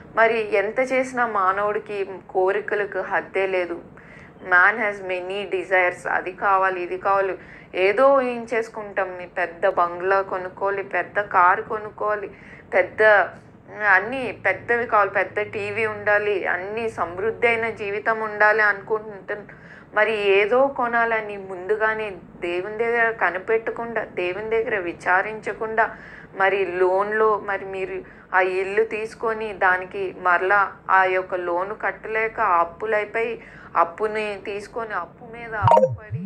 మరి ఎంత చేసినా మానవుడికి కోరికలకు హద్దే లేదు మ్యాన్ హ్యాస్ మెనీ డిజైర్స్ అది కావాలి ఇది కావాలి ఏదో ఏం చేసుకుంటాం నీ పెద్ద బంగ్లా కొనుక్కోవాలి పెద్ద కారు కొనుక్కోవాలి పెద్ద అన్నీ పెద్దవి కావాలి పెద్ద టీవీ ఉండాలి అన్నీ సమృద్ధి అయిన జీవితం ఉండాలి అనుకుంటున్నాం మరి ఏదో కొనాలని ముందుగానే దేవుని దగ్గర కనిపెట్టకుండా దేవుని దగ్గర విచారించకుండా మరి లోన్లో మరి మీరు ఆ ఇల్లు తీసుకొని దానికి మరలా ఆ యొక్క లోను కట్టలేక ఆ అప్పులైపోయి అప్పుని తీసుకొని అప్పు మీద అప్పు పడి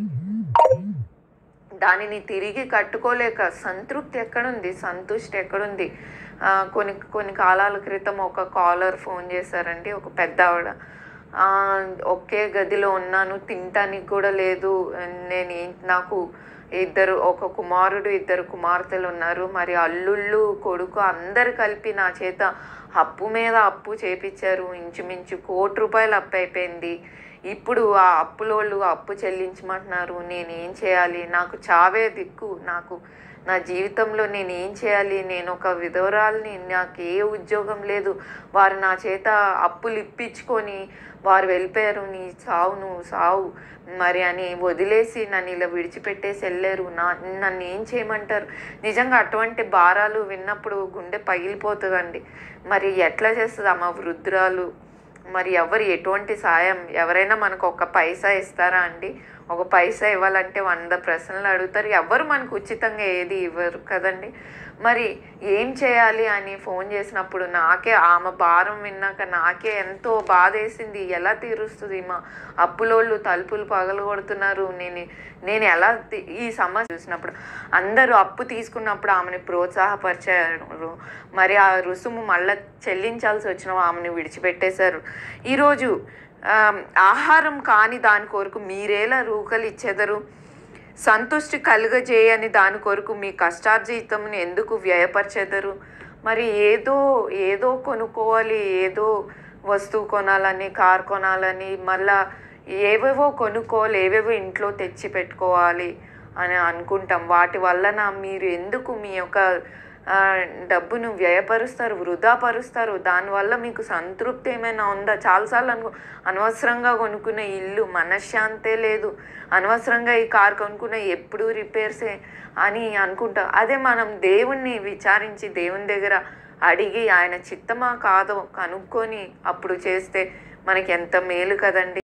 దానిని తిరిగి కట్టుకోలేక సంతృప్తి ఎక్కడుంది సంతుష్టి ఎక్కడుంది ఆ, కొన్ని కొన్ని కాలాల క్రితం ఒక కాలర్ ఫోన్ చేశారండి ఒక పెద్ద ఆవిడ ఆ, ఒకే గదిలో ఉన్నాను తినటానికి కూడా లేదు నేను ఏం- నాకు ఇద్దరు ఒక కుమారుడు ఇద్దరు కుమార్తెలు ఉన్నారు మరి అల్లుళ్ళు కొడుకు అందరు కలిపి నా చేత అప్పు మీద అప్పు చేపించారు ఇంచుమించు కోటి రూపాయలు అప్పు అయిపోయింది ఇప్పుడు ఆ అప్పులోళ్ళు అప్పు చెల్లించమంటున్నారు నేను ఏం చేయాలి నాకు చావే దిక్కు నాకు నా జీవితంలో నేను ఏం చేయాలి నేను ఒక విధవరాల్ని నాకు ఏ ఉద్యోగం లేదు వారు నా చేత అప్పులు ఇప్పించుకొని వారు వెళ్ళిపోయారు నీ సావు నువ్వు సావు మరి అని వదిలేసి నన్ను ఇలా విడిచిపెట్టేసి వెళ్ళారు నా నన్ను ఏం చేయమంటారు నిజంగా అటువంటి భారాలు విన్నప్పుడు గుండె పగిలిపోతుందండి మరి ఎట్లా చేస్తుంది అమ్మ వృద్ధురాలు మరి ఎవరు ఎటువంటి సాయం ఎవరైనా మనకు ఒక పైసా ఇస్తారా అండి ఒక పైసా ఇవ్వాలంటే వంద ప్రశ్నలు అడుగుతారు ఎవరు మనకు ఉచితంగా ఏది ఇవ్వరు కదండి మరి ఏం చేయాలి అని ఫోన్ చేసినప్పుడు నాకే ఆమె భారం విన్నాక నాకే ఎంతో బాధ వేసింది ఎలా తీరుస్తుంది మా అప్పులోళ్ళు తలుపులు పగలగొడుతున్నారు నేను నేను ఎలా తి- ఈ సమస్య చూసినప్పుడు అందరూ అప్పు తీసుకున్నప్పుడు ఆమెని ప్రోత్సాహపరిచారు మరి ఆ రుసుము మళ్ళీ చెల్లించాల్సి వచ్చిన ఆమెను విడిచిపెట్టేశారు ఈరోజు ఆమ్, ఆహారం కాని దాని కొరకు మీరేలా రూకలు ఇచ్చెదరు సంతుష్టి కలుగజేయని దాని కొరకు మీ కష్టార్జితమును ఎందుకు వ్యయపరచెదరు మరి ఏదో ఏదో కొనుక్కోవాలి ఏదో వస్తువు కొనాలని కార్ కొనాలని మళ్ళా ఏవేవో కొనుక్కోవాలి ఏవేవో ఇంట్లో తెచ్చి పెట్టుకోవాలి అని అనుకుంటాం వాటి వలన మీరు ఎందుకు మీ యొక్క ఆ, డబ్బును వ్యయపరుస్తారు వృధా పరుస్తారు దానివల్ల మీకు సంతృప్తి ఏమైనా ఉందా చాలాసార్లు అను అనవసరంగా కొనుక్కున్న ఇల్లు మనశ్శాంతే లేదు అనవసరంగా ఈ కార్ కొనుక్కున్న ఎప్పుడు రిపేర్సే అని అనుకుంటాం అదే మనం దేవుణ్ణి విచారించి దేవుని దగ్గర అడిగి ఆయన చిత్తమా కాదో కనుక్కొని అప్పుడు చేస్తే మనకి ఎంత మేలు కదండి